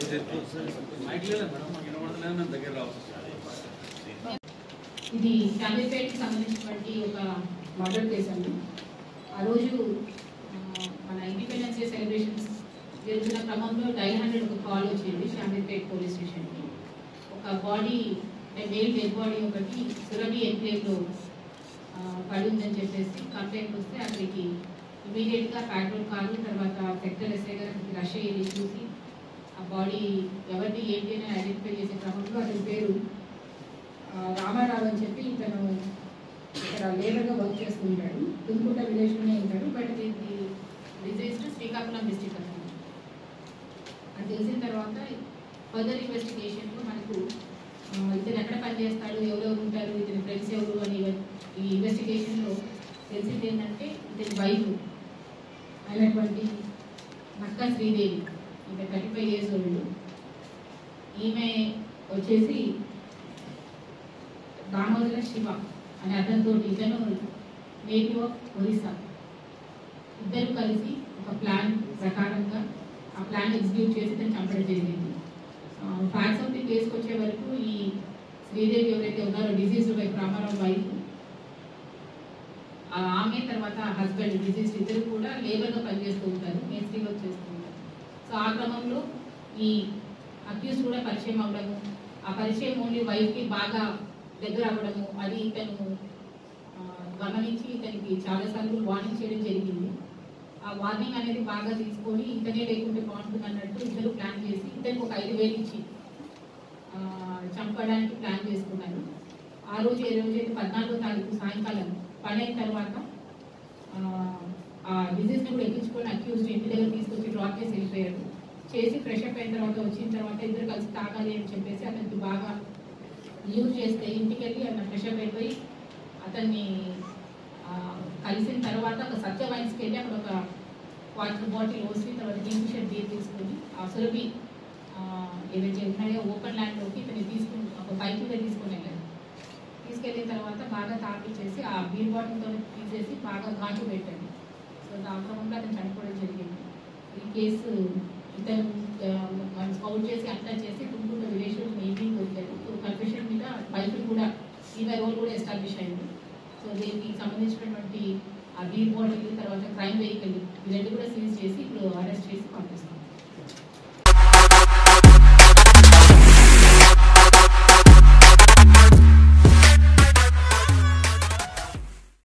mic లేదా madam మాకు వినబడలేదు మేము దగ్గర రావచ్చు ఇది శాంతిపేటకి సంబంధించినటువంటి ఒక మర్డర్ కేసు అండి ఆ రోజు ఆ, మన ఇండిపెండెన్స్ డే సెలబ్రేషన్స్ జరుగుతున్న క్రమంలో డైల్ హండ్రెడ్ ఒక కాల్ వచ్చింది శాంతిపేట పోలీస్ స్టేషన్కి ఒక బాడీ అంటే మేల్ డెడ్ బాడీ ఒకటి సురభి ఎన్క్లేవ్లో ఆ, పడి ఉందని చెప్పేసి కంప్లైంట్ వస్తే అక్కడికి ఇమీడియట్గా పెట్రోల్ కారు తర్వాత సెక్టర్ ఎస్ఐ గారు అక్కడికి రష్ అయ్యి చూసి ఆ బాడీ ఎవరిది ఏంటి అని ఐడెంటిఫై చేసే క్రమంలో అతని పేరు ఆ, రామారావు అని చెప్పి ఇతను ఇక్కడ లేబర్గా వర్క్ చేస్తూ ఉంటాడు తుంకుంట విలేజ్లోనే ఉంటాడు బట్ ఇది రిజైన్స్ శ్రీకాకుళం డిస్టిక్ అతను అది తెలిసిన తర్వాత ఫర్దర్ ఇన్వెస్టిగేషన్లో మనకు ఆ, ఇతను ఎక్కడ పనిచేస్తాడు ఎవరెవరు ఉంటారు ఇతని ఫ్రెండ్స్ ఎవరు అని ఈ ఇన్వెస్టిగేషన్లో తెలిసింది ఏంటంటే ఇతని వైఫ్ అయినటువంటి నక్క శ్రీదేవి ఈమె థర్టీ ఫైవ్ ఇయర్స్ ఓల్డ్ ఈమె వచ్చేసి దామోదర శివ అనే అతనితో ఇతను నేటివ్ ఆఫ్ ఒరిస్సా ఇద్దరు కలిసి ఒక ప్లాన్ ప్రకారంగా ఆ ప్లాన్ ఎగ్జిక్యూట్ చేసి తను చంపడం జరిగింది ఫ్యాక్ట్స్ ఆఫ్ ది కేసుకి వచ్చే వరకు ఈ శ్రీదేవి ఎవరైతే ఉన్నారో డిసీజ్ వైఫ్ రామారావు వైఫ్ ఆమె తర్వాత హస్బెండ్ డిసీజ్ ఇద్దరు కూడా లేబర్గా పనిచేస్తూ ఉంటారు మేస్త్రీ వర్క్ చేస్తూ ఉంటారు సో ఆ క్రమంలో ఈ అక్యూస్ కూడా పరిచయం అవ్వడము ఆ పరిచయం ఓన్లీ వైఫ్కి బాగా దగ్గర అవ్వడము అది ఇతను ఆ, గమనించి ఇతనికి చాలాసార్లు వార్నింగ్ చేయడం జరిగింది ఆ వార్నింగ్ అనేది బాగా తీసుకొని ఇతనే లేకుంటే బాగుంటుంది అన్నట్టు ఇద్దరు ప్లాన్ చేసి ఇతనికి ఒక ఐదు వేలు ఇచ్చి ఆ, చంపడానికి ప్లాన్ చేసుకున్నారు ఆ రోజు ఏ రోజు అయితే పద్నాలుగో తారీఖు సాయంకాలం పని అయిన తర్వాత ఆ, ఆ డిజీజ్ కూడా ఎక్కించుకొని అక్యూజ్ ఇంటి దగ్గర తీసుకొచ్చి డ్రాప్ చేసి వెళ్ళిపోయారు చేసి ఫ్రెష్ అప్ అయిన తర్వాత వచ్చిన తర్వాత ఇద్దరు కలిసి తాగాలి అని చెప్పేసి అతనికి బాగా యూజ్ చేస్తే ఇంటికి వెళ్ళి అతను ఫ్రెష్ అప్ అయిపోయి అతన్ని ఆ, కలిసిన తర్వాత ఒక సత్య వైన్స్కి వెళ్ళి అక్కడ ఒక వాటర్ బాటిల్ పోసి తర్వాత కింగ్ఫిషర్ బీర్ తీసుకొని ఆ సురభి ఆ, ఏదైతే ఉన్నాయో ఓపెన్ ల్యాండ్లోకి ఇతన్ని తీసుకుని ఒక బైక్ మీద తీసుకొని వెళ్ళారు తీసుకెళ్ళిన తర్వాత బాగా తాపించేసి ఆ బీర్ బాటిల్తో తీసేసి బాగా ఘాటు పెట్టండి సో దాని క్రమంలో అతను చనిపోవడం జరిగింది ఈ కేసు ఇతను ఆ, మనం స్కౌట్ చేసి అంతా చేసి తుంగుంట విలేజ్లో మెయింటైన్ దొరికారు సో కన్ఫెషన్ మీద వైఫ్ కూడా ఈమె రోల్ కూడా ఎస్టాబ్లిష్ అయింది సో దీనికి సంబంధించినటువంటి ఆ బీర్ బాటిల్ తర్వాత క్రైమ్ వెహికల్ ఈ రెండు కూడా సీజ్ చేసి ఇప్పుడు అరెస్ట్ చేసి పంపిస్తాం